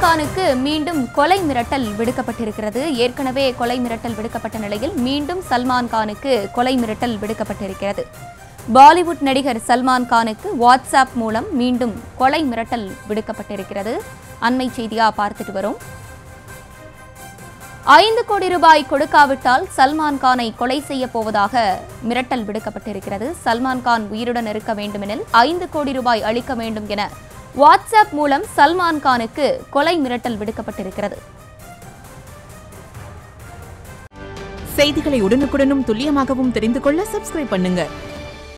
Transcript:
கானுக்கு மீண்டும் கொலை மிரட்டல் விடுக்கப்பட்டிருக்கிறது ஏற்கனவே கொலை மிரட்டல் விடுக்கப்பட்ட நிலையில் மீண்டும் சல்மான் கானுக்கு கொலை மிரட்டல் விடுக்கப்பட்டிருக்கிறது பாலிவுட் நடிகர் சல்மான் கானுக்கு வாட்ஸ்அப் மூலம் மீண்டும் கொலை மிரட்டல் விடுக்கப்பட்டிருக்கிறது அண்மை செய்தியா பார்த்துட்டு வரோம் ஐந்து கோடி ரூபாய் கொடுக்காவிட்டால் சல்மான் கானை கொலை செய்ய போவதாக மிரட்டல் விடுக்கப்பட்டிருக்கிறது சல்மான் கான் உயிருடன் இருக்க வேண்டுமெனில் ஐந்து கோடி ரூபாய் அளிக்க வேண்டும் என வாட்ஸ்அப் மூலம் சல்மான் கானுக்கு கொலை மிரட்டல் விடுக்கப்பட்டிருக்கிறது செய்திகளை உடனுக்குடனும் துல்லியமாகவும் தெரிந்து கொள்ள சப்ஸ்கிரைப் பண்ணுங்க